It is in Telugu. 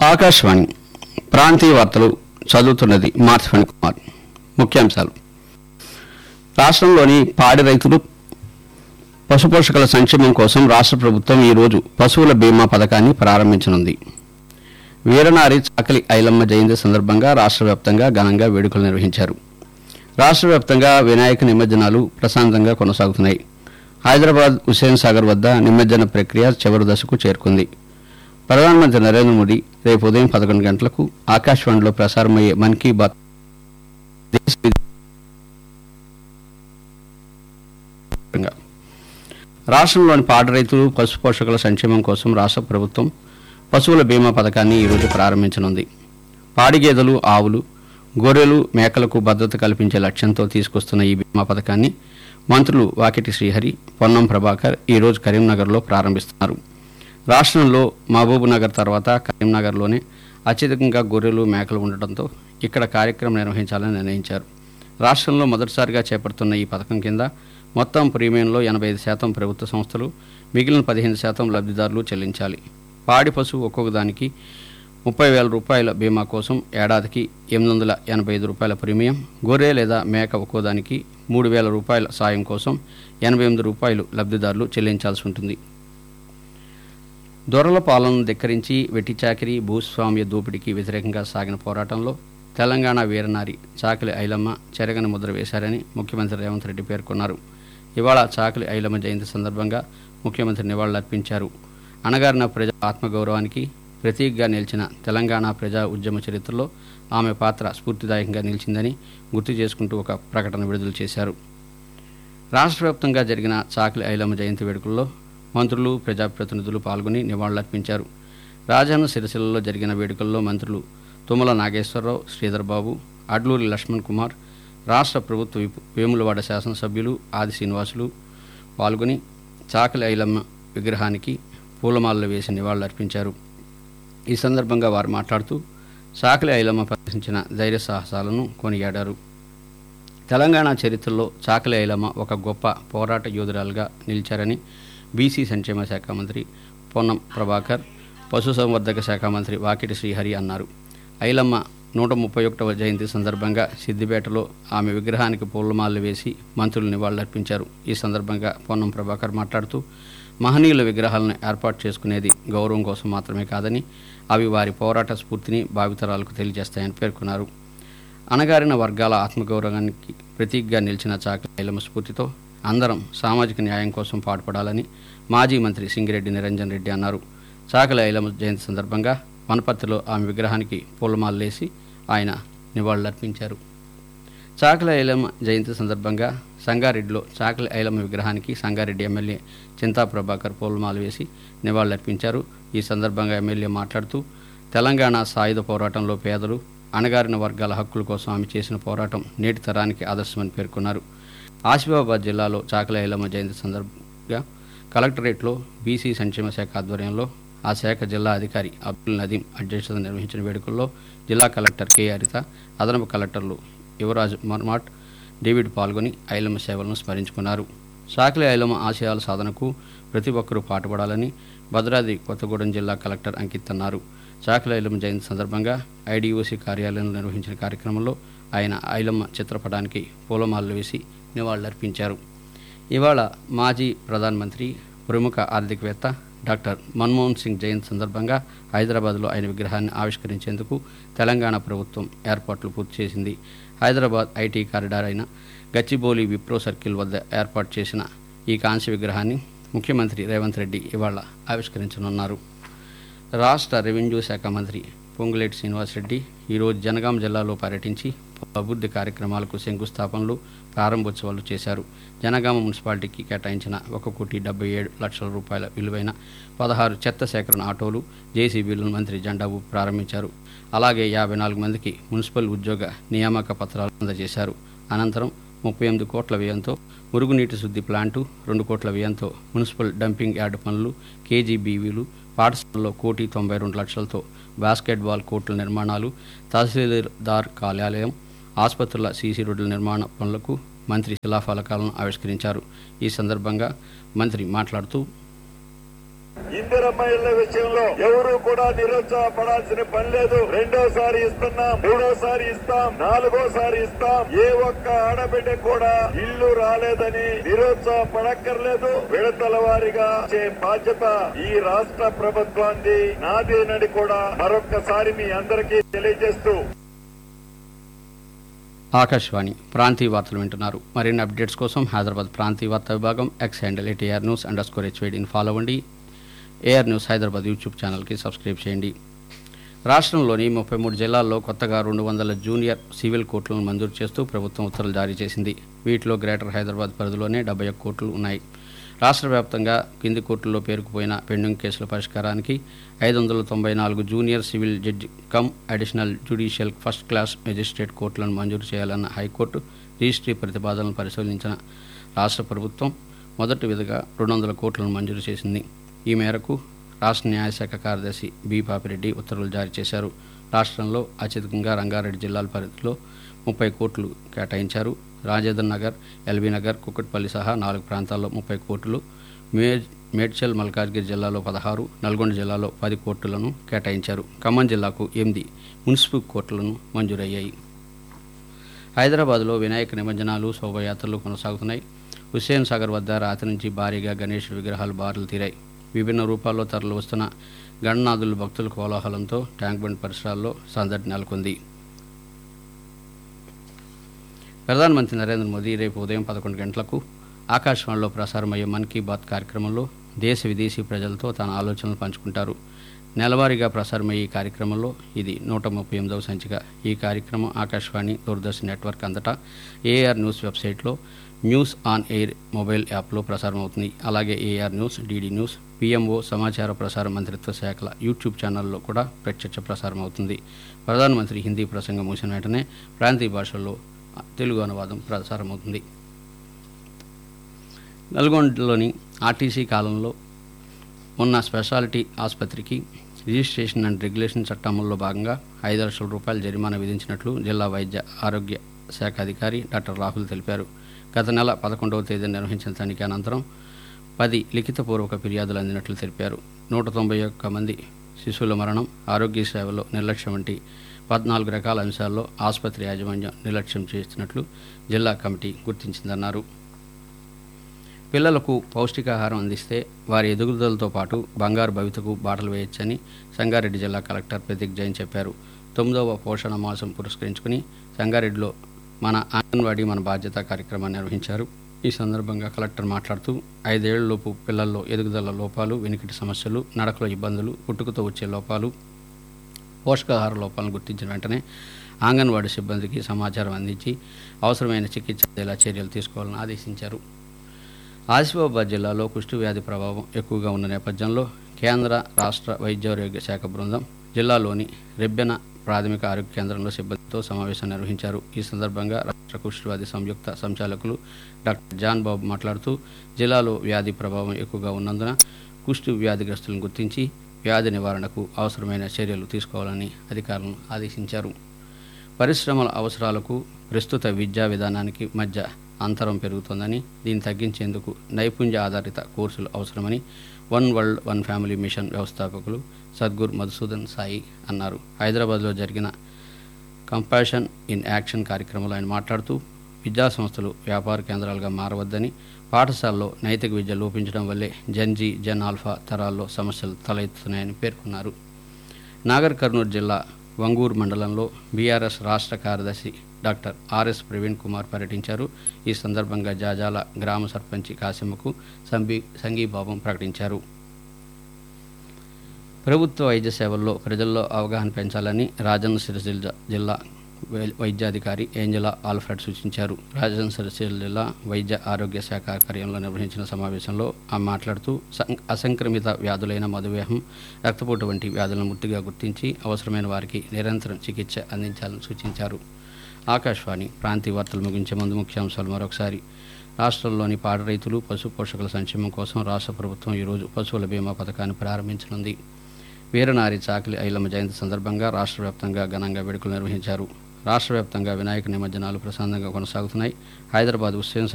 ఆకాశవాణి ప్రాంతీయ వార్తలు చదువుతున్నది మార్చఫణి కుమార్ ముఖ్యాంశాలు రాష్ట్రంలోని పాడి రైతులు పశుపోషకుల సంక్షేమం కోసం రాష్ట్ర ప్రభుత్వం ఈ రోజు పశువుల బీమా పథకాన్ని ప్రారంభించనుంది వీరనారి చాకలి ఐలమ్మ జయంతి సందర్భంగా రాష్ట్ర వ్యాప్తంగా ఘనంగా వేడుకలు నిర్వహించారు రాష్ట్ర వ్యాప్తంగా వినాయక నిమజ్జనాలు ప్రశాంతంగా కొనసాగుతున్నాయి హైదరాబాద్ హుస్సేన్ సాగర్ వద్ద నిమజ్జన ప్రక్రియ చివరి దశకు చేరుకుంది ప్రధానమంత్రి నరేంద్ర మోదీ రేపు ఉదయం పదకొండు గంటలకు ఆకాశవాణిలో ప్రసారమయ్యే మన్ కీ బాత్ దేశ విదేశాంగా. రాష్ట్రంలోని పాడి రైతులు పశు పోషకుల సంక్షేమం కోసం రాష్ట్ర ప్రభుత్వం పశువుల బీమా పథకాన్ని ఈరోజు ప్రారంభించనుంది పాడి గేదెలు ఆవులు గొర్రెలు మేకలకు భద్రత కల్పించే లక్ష్యంతో తీసుకొస్తున్న ఈ బీమా పథకాన్ని మంత్రులు వాకిటి శ్రీహరి పొన్నం ప్రభాకర్ ఈరోజు కరీంనగర్లో ప్రారంభిస్తున్నారు రాష్ట్రంలో మహబూబ్ నగర్ తర్వాత కరీంనగర్లోనే అత్యధికంగా గొర్రెలు మేకలు ఉండటంతో ఇక్కడ కార్యక్రమం నిర్వహించాలని నిర్ణయించారు రాష్ట్రంలో మొదటిసారిగా చేపడుతున్న ఈ పథకం కింద మొత్తం ప్రీమియంలో ఎనభై ఐదు శాతం ప్రభుత్వ సంస్థలు మిగిలిన పదిహేను శాతం లబ్ధిదారులు చెల్లించాలి పాడి పశువు ఒక్కొక్క దానికి ముప్పై వేల రూపాయల బీమా కోసం ఏడాదికి ఎనిమిది వందల ఎనభై ఐదు రూపాయల ప్రీమియం గొర్రె లేదా మేక ఒక్కో దానికి మూడు వేల రూపాయల సాయం కోసం ఎనభై ఎనిమిది రూపాయలు లబ్ధిదారులు చెల్లించాల్సి ఉంటుంది దొరల పాలనను ధిక్కరించి వెట్టి చాకిరి భూస్వామ్య దోపిడీకి వ్యతిరేకంగా సాగిన పోరాటంలో తెలంగాణ వీరనారి చాకలి ఐలమ్మ చెరగని ముద్ర వేశారని ముఖ్యమంత్రి రేవంత్ రెడ్డి పేర్కొన్నారు ఇవాళ చాకలి ఐలమ్మ జయంతి సందర్భంగా ముఖ్యమంత్రి నివాళులర్పించారు అణగారిన ప్రజా ఆత్మగౌరవానికి ప్రతీకగా నిలిచిన తెలంగాణ ప్రజా ఉద్యమ చరిత్రలో ఆమె పాత్ర స్ఫూర్తిదాయకంగా నిలిచిందని గుర్తు చేసుకుంటూ ఒక ప్రకటన విడుదల చేశారు రాష్ట్ర వ్యాప్తంగా జరిగిన చాకలి ఐలమ్మ జయంతి వేడుకల్లో మంత్రులు ప్రజాప్రతినిధులు పాల్గొని నివాళులర్పించారు రాజన్న సిరిసిల్లలో జరిగిన వేడుకల్లో మంత్రులు తుమ్మల నాగేశ్వరరావు శ్రీధర్ బాబు అడ్లూరి లక్ష్మణ్ కుమార్ రాష్ట్ర ప్రభుత్వ విప్ వేములవాడ శాసనసభ్యులు ఆది శ్రీనివాసులు పాల్గొని చాకలి ఐలమ్మ విగ్రహానికి పూలమాలలు వేసి నివాళులర్పించారు ఈ సందర్భంగా వారు మాట్లాడుతూ చాకలి ఐలమ్మ ప్రదర్శించిన ధైర్య సాహసాలను కొనియాడారు తెలంగాణ చరిత్రలో చాకలి ఐలమ్మ ఒక గొప్ప పోరాట యోధురాలుగా నిలిచారని బీసీ సంక్షేమ శాఖ మంత్రి పొన్నం ప్రభాకర్ పశుసంవర్ధక శాఖ మంత్రి వాకిటి శ్రీహరి అన్నారు ఐలమ్మ నూట ముప్పై ఒకటవ జయంతి సందర్భంగా సిద్దిపేటలో ఆమె విగ్రహానికి పూలమాలలు వేసి మంత్రులు నివాళులర్పించారు ఈ సందర్భంగా పొన్నం ప్రభాకర్ మాట్లాడుతూ మహనీయుల విగ్రహాలను ఏర్పాటు చేసుకునేది గౌరవం కోసం మాత్రమే కాదని అవి వారి పోరాట స్ఫూర్తిని భావితరాలకు తెలియజేస్తాయని పేర్కొన్నారు అణగారిన వర్గాల ఆత్మగౌరవానికి ప్రతీకగా నిలిచిన చాకలి ఐలమ్మ స్ఫూర్తితో అందరం సామాజిక న్యాయం కోసం పాటుపడాలని మాజీ మంత్రి సింగిరెడ్డి నిరంజన్ రెడ్డి అన్నారు చాకలి ఐలమ్మ జయంతి సందర్భంగా వనపర్తిలో ఆమె విగ్రహానికి పూలమాలలేసి ఆయన నివాళులర్పించారు చాకలి ఐలమ్మ జయంతి సందర్భంగా సంగారెడ్డిలో చాకలి ఐలమ్మ విగ్రహానికి సంగారెడ్డి ఎమ్మెల్యే చింతా ప్రభాకర్ పూలమాల వేసి నివాళులర్పించారు ఈ సందర్భంగా ఎమ్మెల్యే మాట్లాడుతూ తెలంగాణ సాయుధ పోరాటంలో పేదలు అణగారిన వర్గాల హక్కుల కోసం ఆమె చేసిన పోరాటం నేటి తరానికి ఆదర్శమని పేర్కొన్నారు ఆసిఫాబాద్ జిల్లాలో చాకలి ఐలమ్మ జయంతి సందర్భంగా కలెక్టరేట్లో బీసీ సంక్షేమ శాఖ ఆధ్వర్యంలో ఆ శాఖ జిల్లా అధికారి అబ్దుల్ నదీం అధ్యక్షత నిర్వహించిన వేడుకల్లో జిల్లా కలెక్టర్ కె హరిత అదనపు కలెక్టర్లు యువరాజ్ మర్మాట్ డేవిడ్ పాల్గొని ఐలమ్మ సేవలను స్మరించుకున్నారు చాకలి ఐలమ్మ ఆశయాల సాధనకు ప్రతి ఒక్కరూ పాటుపడాలని భద్రాద్రి కొత్తగూడెం జిల్లా కలెక్టర్ అంకిత్ అన్నారు చాకలి ఐలమ్మ జయంతి సందర్భంగా ఐడిఓసి కార్యాలయంలో నిర్వహించిన కార్యక్రమంలో ఆయన ఐలమ్మ చిత్రపటానికి పూలమాలలు వేసి నివాళులర్పించారు ఇవాళ మాజీ ప్రధానమంత్రి ప్రముఖ ఆర్థికవేత్త డాక్టర్ మన్మోహన్ సింగ్ జయంతి సందర్భంగా హైదరాబాద్లో ఆయన విగ్రహాన్ని ఆవిష్కరించేందుకు తెలంగాణ ప్రభుత్వం ఏర్పాట్లు పూర్తి చేసింది హైదరాబాద్ ఐటీ కారిడార్ అయిన గచ్చిబౌలి విప్రో సర్కిల్ వద్ద ఏర్పాటు చేసిన ఈ కాంస్య విగ్రహాన్ని ముఖ్యమంత్రి రేవంత్ రెడ్డి ఇవాళ ఆవిష్కరించనున్నారు రాష్ట్ర రెవెన్యూ శాఖ మంత్రి పొంగులేటి శ్రీనివాసరెడ్డి ఈరోజు జనగాం జిల్లాలో పర్యటించి పలు అభివృద్ధి కార్యక్రమాలకు శంకుస్థాపనలు ప్రారంభోత్సవాలు చేశారు జనగామ మున్సిపాలిటీకి కేటాయించిన ఒక కోటి డెబ్బై ఏడు లక్షల రూపాయల విలువైన పదహారు చెత్త సేకరణ ఆటోలు జేసీబీలను మంత్రి జెండా ఊపి ప్రారంభించారు అలాగే యాభై నాలుగు మందికి మున్సిపల్ ఉద్యోగ నియామక పత్రాలు అందజేశారు అనంతరం ముప్పై ఎనిమిది కోట్ల వ్యయంతో మురుగునీటి శుద్ధి ప్లాంటు రెండు కోట్ల వ్యయంతో మున్సిపల్ డంపింగ్ యార్డు పనులు కేజీబీవీలు పాఠశాలలో కోటి తొంభై రెండు లక్షలతో బాస్కెట్బాల్ కోర్టుల నిర్మాణాలు తహసీల్దార్ కార్యాలయం ఆసుపత్రుల సీసీ రోడ్ల నిర్మాణ పనులకు మంత్రి శిలాఫలకాలను ఆవిష్కరించారు ఈ సందర్భంగా మంత్రి మాట్లాడుతూ ఇందిరమ్మ ఇళ్ల విషయంలో ఎవరు కూడా నిరుత్సాహపడాల్సిన పని లేదు రెండోసారి ఇస్తున్నాం మూడోసారి ఇస్తాం నాలుగోసారి ఇస్తాం ఏ ఒక్క ఆడబిడ్డ కూడా ఇల్లు రాలేదని నిరుత్సాహపడక్కర్లేదు విడతల వారిగా ఇచ్చే బాధ్యత ఈ రాష్ట్ర ప్రభుత్వాన్ని నాదేనని కూడా మరొక్కసారి మీ అందరికీ తెలియజేస్తూ ఆకాశవాణి ప్రాంతీయ వార్తలు వింటున్నారు మరిన్ని అప్డేట్స్ కోసం హైదరాబాద్ ప్రాంతీయ వార్తా విభాగం X handle AIR news under score హెచ్వేడిని ఫాలో అవ్వండి ఏఆర్ న్యూస్ హైదరాబాద్ యూట్యూబ్ ఛానల్కి సబ్స్క్రైబ్ చేయండి రాష్ట్రంలోని ముప్పై మూడు జిల్లాల్లో కొత్తగా రెండు వందల జూనియర్ సివిల్ కోర్టులను మంజూరు చేస్తూ ప్రభుత్వం ఉత్తర్వులు జారీ చేసింది వీటిలో గ్రేటర్ హైదరాబాద్ పరిధిలోనే డెబ్బై ఒక్క కోర్టులు ఉన్నాయి రాష్ట్ర వ్యాప్తంగా కింది కోర్టుల్లో పేరుకుపోయిన పెండింగ్ కేసుల పరిష్కారానికి ఐదు వందల తొంభై నాలుగు junior civil judge cum additional judicial first class magistrate కోర్టులను మంజూరు చేయాలన్న హైకోర్టు రిజిస్ట్రీ ప్రతిపాదనలు పరిశీలించిన రాష్ట్ర ప్రభుత్వం మొదటి విధిగా రెండు వందల కోట్లను మంజూరు చేసింది ఈ మేరకు రాష్ట్ర న్యాయశాఖ కార్యదర్శి బి పాపిరెడ్డి ఉత్తర్వులు జారీ చేశారు రాష్ట్రంలో అత్యధికంగా రంగారెడ్డి జిల్లాల పరిధిలో ముప్పై కోట్లు కేటాయించారు రాజేంద్ర నగర్ ఎల్బీ నగర్ కుక్కట్పల్లి సహా నాలుగు ప్రాంతాల్లో ముప్పై కోట్లు మే మేడ్చల్ మల్కాజ్గిరి జిల్లాలో పదహారు నల్గొండ జిల్లాలో పది కోట్లను కేటాయించారు ఖమ్మం జిల్లాకు ఎనిమిది మున్సిపల్ కోట్లను మంజూరయ్యాయి హైదరాబాద్లో వినాయక నిమజ్జనాలు శోభయాత్రలు కొనసాగుతున్నాయి హుస్సేన్ సాగర్ వద్ద రాత్రి నుంచి భారీగా గణేషుడి విగ్రహాలు బారులు తీరాయి విభిన్న రూపాల్లో తరలి వస్తున్న గణనాథులు భక్తుల కోలాహలంతో ట్యాంక్ బండ్ పరిసరాల్లో సందడి నెలకొంది ప్రధానమంత్రి నరేంద్ర మోదీ రేపు ఉదయం పదకొండు గంటలకు ఆకాశవాణిలో ప్రసారమయ్యే మన్ కీ బాత్ కార్యక్రమంలో దేశ విదేశీ ప్రజలతో తన ఆలోచనలు పంచుకుంటారు నెలవారీగా ప్రసారమయ్యే ఈ కార్యక్రమంలో ఇది నూట ముప్పై ఎనిమిదవ సంచిక ఈ కార్యక్రమం ఆకాశవాణి దూరదర్శన్ నెట్వర్క్ అంతటా ఏఆర్ న్యూస్ వెబ్సైట్లో న్యూస్ ఆన్ ఎయిర్ మొబైల్ యాప్లో ప్రసారం అవుతుంది అలాగే AIR news DD news PMO సమాచార ప్రసార మంత్రిత్వ శాఖల యూట్యూబ్ ఛానల్లో కూడా ప్రత్యక్ష ప్రసారం అవుతుంది ప్రధానమంత్రి హిందీ ప్రసంగం ముగిసిన వెంటనే ప్రాంతీయ భాషల్లో తెలుగు అనువాదం ప్రసారమవుతుంది నల్గొండలోని ఆర్టీసీ కాలంలో ఉన్న స్పెషాలిటీ ఆసుపత్రికి రిజిస్ట్రేషన్ అండ్ రెగ్యులేషన్ చట్టంలో భాగంగా ఐదు లక్షల రూపాయల జరిమానా విధించినట్లు జిల్లా వైద్య ఆరోగ్య శాఖ అధికారి డాక్టర్ రాహుల్ తెలిపారు గత నెల పదకొండవ తేదీ నిర్వహించిన తనిఖీ అనంతరం పది లిఖితపూర్వక ఫిర్యాదులు అందినట్లు తెలిపారు నూట తొంభై ఒక్క మంది శిశువుల మరణం ఆరోగ్య సేవలో నిర్లక్ష్యం వంటి పద్నాలుగు రకాల అంశాల్లో ఆసుపత్రి యాజమాన్యం నిర్లక్ష్యం చేస్తున్నట్లు జిల్లా కమిటీ గుర్తించిందన్నారు పిల్లలకు పౌష్టికాహారం అందిస్తే వారి ఎదుగుదలతో పాటు బంగారు భవితకు బాటలు వేయొచ్చని సంగారెడ్డి జిల్లా కలెక్టర్ ప్రతీక్ జైన్ చెప్పారు తొమ్మిదవ పోషణ మాసం పురస్కరించుకుని సంగారెడ్డిలో మన అంగన్వాడీ మన బాధ్యత కార్యక్రమాన్ని నిర్వహించారు ఈ సందర్భంగా కలెక్టర్ మాట్లాడుతూ ఐదేళ్లలోపు పిల్లల్లో ఎదుగుదల లోపాలు వెనుకటి సమస్యలు నడకలో ఇబ్బందులు పుట్టుకతో వచ్చే లోపాలు పోషకాహార లోపాలను గుర్తించిన వెంటనే అంగన్వాడీ సిబ్బందికి సమాచారం అందించి అవసరమైన చికిత్స అందేలా చర్యలు తీసుకోవాలని ఆదేశించారు ఆసిఫాబాద్ జిల్లాలో కుష్టు వ్యాధి ప్రభావం ఎక్కువగా ఉన్న నేపథ్యంలో కేంద్ర రాష్ట్ర వైద్యారోగ్య శాఖ బృందం జిల్లాలోని రెబ్బెన ప్రాథమిక ఆరోగ్య కేంద్రంలో సిబ్బందితో సమావేశం నిర్వహించారు ఈ సందర్భంగా రాష్ట్ర కుష్టు వ్యాధి సంయుక్త సంచాలకులు డాక్టర్ జాన్ బాబు మాట్లాడుతూ జిల్లాలో వ్యాధి ప్రభావం ఎక్కువగా ఉన్నందున కుష్టు వ్యాధిగ్రస్తులను గుర్తించి వ్యాధి నివారణకు అవసరమైన చర్యలు తీసుకోవాలని అధికారులను ఆదేశించారు పరిశ్రమల అవసరాలకు ప్రస్తుత విద్యా విధానానికి మధ్య అంతరం పెరుగుతోందని దీన్ని తగ్గించేందుకు నైపుణ్య ఆధారిత కోర్సులు అవసరమని one world one family mission వ్యవస్థాపకులు సద్గురు మధుసూదన్ సాయి అన్నారు హైదరాబాద్లో జరిగిన కంపాషన్ ఇన్ యాక్షన్ కార్యక్రమంలో ఆయన మాట్లాడుతూ విద్యా సంస్థలు వ్యాపార కేంద్రాలుగా మారవద్దని పాఠశాలలో నైతిక విద్య లోపించడం వల్లే జన్జీ జన్ ఆల్ఫా తరాల్లో సమస్యలు తలెత్తుతున్నాయని పేర్కొన్నారు నాగర్ కర్నూలు జిల్లా వంగూరు మండలంలో బీఆర్ఎస్ రాష్ట్ర కార్యదర్శి డాక్టర్ ఆర్ఎస్ ప్రవీణ్ కుమార్ పర్యటించారు ఈ సందర్భంగా జాజాల గ్రామ సర్పంచి కాసిమ్మకు సంబీ సంఘీభావం ప్రకటించారు ప్రభుత్వ వైద్య సేవల్లో ప్రజల్లో అవగాహన పెంచాలని రాజన్న సిరిసిల్ల జిల్లా వై- వైద్యాధికారి ఏంజలా ఆల్ఫ్రెడ్ సూచించారు రాజన్న సిరిసిల్ల జిల్లా వైద్య ఆరోగ్య శాఖ కార్యంలో నిర్వహించిన సమావేశంలో ఆమె మాట్లాడుతూ సం- అసంక్రమిత వ్యాధులైన మధుమేహం రక్తపోటు వంటి వ్యాధులను ముట్టిగా గుర్తించి అవసరమైన వారికి నిరంతరం చికిత్స అందించాలని సూచించారు ఆకాశవాణి ప్రాంతీయ వార్తలు ముగించే ముందు ముఖ్యాంశాలు మరొకసారి రాష్ట్రంలోని పాడి రైతులు పశు పోషకుల సంక్షేమం కోసం రాష్ట్ర ప్రభుత్వం ఈరోజు పశువుల బీమా పథకాన్ని ప్రారంభించనుంది వీరనారి చాకలి ఐలమ్మ జయంతి సందర్భంగా రాష్ట్ర వ్యాప్తంగా ఘనంగా వేడుకలు నిర్వహించారు రాష్ట్ర వ్యాప్తంగా వినాయక నిమజ్జనాలు ప్రశాంతంగా కొనసాగుతున్నాయి హైదరాబాద్ హుస్సేన్